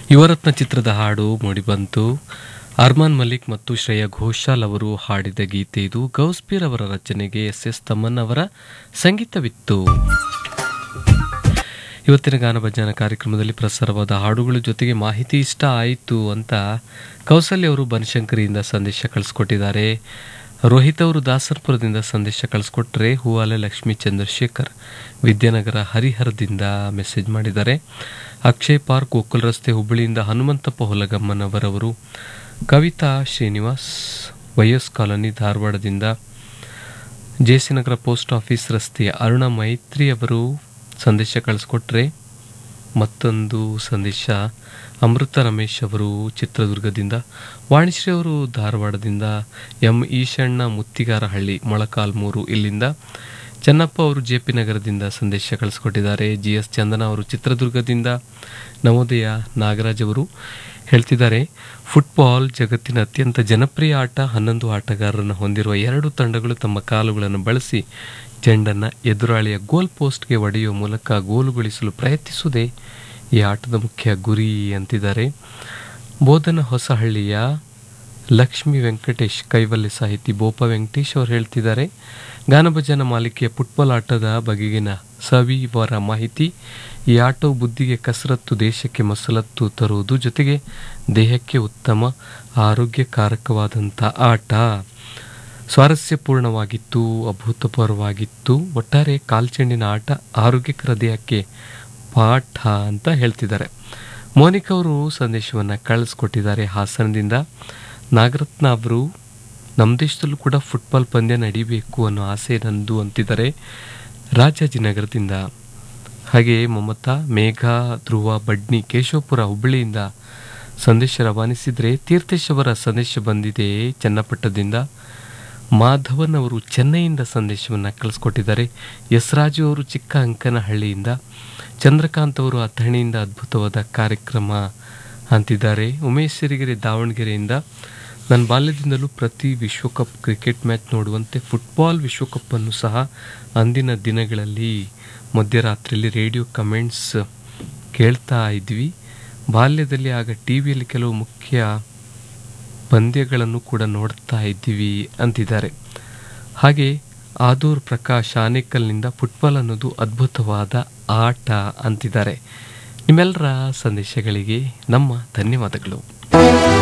ಯುವರತ್ನ ಚಿತ್ರದ ಹಾಡು ಮೂಡಿಬಂತು ಅರ್ಮಾನ್ ಮಲಿಕ್ ಮತ್ತು ಶ್ರೇಯಾ ಘೋಷಾಲ್ ಅವರು ಹಾಡಿದ ಗೀತೆ ಇದು ಗೌಸ್ಪೀರ್ ಅವರ ರಚನೆಗೆ ಎಸ್ ಎಸ್ ತಮ್ಮನ್ ಅವರ ಸಂಗೀತವಿತ್ತು ಇವತ್ತಿನ ಗಾನಭಜನ ಕಾರ್ಯಕ್ರಮದಲ್ಲಿ ಪ್ರಸಾರವಾದ ಹಾಡುಗಳ ಜೊತೆಗೆ ಮಾಹಿತಿ ಇಷ್ಟ ಆಯಿತು ಅಂತ ಕೌಸಲ್ಯ ಅವರು ಬನಶಂಕರಿಯಿಂದ ಸಂದೇಶ ಕಳಿಸ್ಕೊಟ್ಟಿದ್ದಾರೆ ರೋಹಿತ್ ಅವರು ದಾಸರ್ಪುರದಿಂದ ಸಂದೇಶ ಕಳಿಸ್ಕೊಟ್ರೆ ಹೂವಾಲೆ ಲಕ್ಷ್ಮೀ ಚಂದ್ರಶೇಖರ್ ವಿದ್ಯಾನಗರ ಹರಿಹರದಿಂದ ಮೆಸೇಜ್ ಮಾಡಿದ್ದಾರೆ ಅಕ್ಷಯ್ ಪಾರ್ಕ್ ಗೋಕುಲ್ ರಸ್ತೆ ಹುಬ್ಬಳ್ಳಿಯಿಂದ ಹನುಮಂತಪ್ಪ ಹೊಲಗಮ್ಮನವರವರು ಕವಿತಾ ಶ್ರೀನಿವಾಸ್ ವೈಎಸ್ ಕಾಲೋನಿ ಧಾರವಾಡದಿಂದ ಜೆಸಿನಗರ ಪೋಸ್ಟ್ ಆಫೀಸ್ ರಸ್ತೆಯ ಅರುಣ ಮೈತ್ರಿ ಅವರು ಸಂದೇಶ ಕಳಿಸ್ಕೊಟ್ರೆ ಮತ್ತೊಂದು ಸಂದೇಶ ಅಮೃತ ರಮೇಶ್ ಅವರು ಚಿತ್ರದುರ್ಗದಿಂದ ವಾಣಿಶ್ರೀ ಅವರು ಧಾರವಾಡದಿಂದ ಎಂ ಈಶಣ್ಣ ಮುತ್ತಿಗಾರಹಳ್ಳಿ ಮೊಳಕಾಲ್ಮೂರು ಇಲ್ಲಿಂದ ಚೆನ್ನಪ್ಪ ಅವರು ಜೆ ಪಿ ನಗರದಿಂದ ಸಂದೇಶ ಕಳಿಸ್ಕೊಟ್ಟಿದ್ದಾರೆ ಜಿ ಎಸ್ ಚಂದನ ಅವರು ಚಿತ್ರದುರ್ಗದಿಂದ ನವೋದಯ ನಾಗರಾಜ್ ಅವರು ಹೇಳ್ತಿದ್ದಾರೆ ಫುಟ್ಬಾಲ್ ಜಗತ್ತಿನ ಅತ್ಯಂತ ಜನಪ್ರಿಯ ಆಟ ಹನ್ನೊಂದು ಆಟಗಾರರನ್ನು ಹೊಂದಿರುವ ಎರಡು ತಂಡಗಳು ತಮ್ಮ ಕಾಲುಗಳನ್ನು ಬಳಸಿ ಚೆಂಡನ್ನು ಎದುರಾಳಿಯ ಗೋಲ್ ಪೋಸ್ಟ್ಗೆ ಒಡೆಯುವ ಮೂಲಕ ಗೋಲುಗಳಿಸಲು ಪ್ರಯತ್ನಿಸುವುದೇ ಈ ಆಟದ ಮುಖ್ಯ ಗುರಿ ಅಂತಿದ್ದಾರೆ ಬೋಧನ ಹೊಸಹಳ್ಳಿಯ ಲಕ್ಷ್ಮಿ ವೆಂಕಟೇಶ್ ಕೈವಲ್ಯ ಸಾಹಿತಿ ಬೋಪ ವೆಂಕಟೇಶ್ ಅವರು ಹೇಳ್ತಿದ್ದಾರೆ ಗಾನಭಜನ ಮಾಲಿಕೆಯ ಫುಟ್ಬಾಲ್ ಆಟದ ಬಗೆಗಿನ ಸವಿವರ ಮಾಹಿತಿ ಈ ಆಟವು ಬುದ್ಧಿಗೆ ಕಸರತ್ತು ದೇಶಕ್ಕೆ ಮಸಲತ್ತು ತರುವುದು ಜೊತೆಗೆ ದೇಹಕ್ಕೆ ಉತ್ತಮ ಆರೋಗ್ಯಕಾರಕವಾದಂಥ ಆಟ ಸ್ವಾರಸ್ಯಪೂರ್ಣವಾಗಿತ್ತು ಅಭೂತಪೂರ್ವವಾಗಿತ್ತು ಒಟ್ಟಾರೆ ಕಾಲ್ಚೆಂಡಿನ ಆಟ ಆರೋಗ್ಯಕರ ದೇಹಕ್ಕೆ ಪಾಠ ಅಂತ ಹೇಳ್ತಿದ್ದಾರೆ ಮೋನಿಕಾ ಅವರು ಸಂದೇಶವನ್ನು ಕಳಿಸ್ಕೊಟ್ಟಿದ್ದಾರೆ ಹಾಸನದಿಂದ ನಾಗರತ್ನ ಅವರು ನಮ್ಮ ದೇಶದಲ್ಲೂ ಕೂಡ ಫುಟ್ಬಾಲ್ ಪಂದ್ಯ ನಡಿಬೇಕು ಅನ್ನೋ ಆಸೆ ನಂದು ಅಂತಿದ್ದಾರೆ ರಾಜಾಜಿನಗರದಿಂದ ಹಾಗೆ ಮಮತಾ ಮೇಘ ಧ್ರುವ ಬಡ್ನಿ ಕೇಶವಪುರ ಹುಬ್ಬಳ್ಳಿಯಿಂದ ಸಂದೇಶ ರವಾನಿಸಿದರೆ ತೀರ್ಥೇಶ್ ಅವರ ಸಂದೇಶ ಬಂದಿದೆ ಚನ್ನಪಟ್ಟದಿಂದ ಮಾಧವನ್ ಅವರು ಚೆನ್ನೈಯಿಂದ ಸಂದೇಶವನ್ನು ಕಳಿಸ್ಕೊಟ್ಟಿದ್ದಾರೆ ಎಸ್ ರಾಜು ಅವರು ಚಿಕ್ಕ ಅಂಕನಹಳ್ಳಿಯಿಂದ ಚಂದ್ರಕಾಂತ್ ಅವರು ಅಥಣಿಯಿಂದ ಅದ್ಭುತವಾದ ಕಾರ್ಯಕ್ರಮ ಅಂತಿದ್ದಾರೆ ಉಮೇಶ್ ಸಿರಿಗೆರೆ ದಾವಣಗೆರೆಯಿಂದ ನನ್ನ ಬಾಲ್ಯದಿಂದಲೂ ಪ್ರತಿ ವಿಶ್ವಕಪ್ ಕ್ರಿಕೆಟ್ ಮ್ಯಾಚ್ ನೋಡುವಂತೆ ಫುಟ್ಬಾಲ್ ವಿಶ್ವಕಪ್ಪನ್ನು ಸಹ ಅಂದಿನ ದಿನಗಳಲ್ಲಿ ಮಧ್ಯರಾತ್ರಿಯಲ್ಲಿ ರೇಡಿಯೋ ಕಮೆಂಟ್ಸ್ ಕೇಳ್ತಾ ಇದ್ವಿ ಬಾಲ್ಯದಲ್ಲಿ ಆಗ ಟಿ ವಿಯಲ್ಲಿ ಕೆಲವು ಮುಖ್ಯ ಪಂದ್ಯಗಳನ್ನು ಕೂಡ ನೋಡ್ತಾ ಇದ್ದೀವಿ ಅಂತಿದ್ದಾರೆ ಹಾಗೆ ಆದೂರ್ ಪ್ರಕಾಶ್ ಆನೇಕಲ್ನಿಂದ ಫುಟ್ಬಾಲ್ ಅನ್ನೋದು ಅದ್ಭುತವಾದ ಆಟ ಅಂತಿದ್ದಾರೆ ನಿಮ್ಮೆಲ್ಲರ ಸಂದೇಶಗಳಿಗೆ ನಮ್ಮ ಧನ್ಯವಾದಗಳು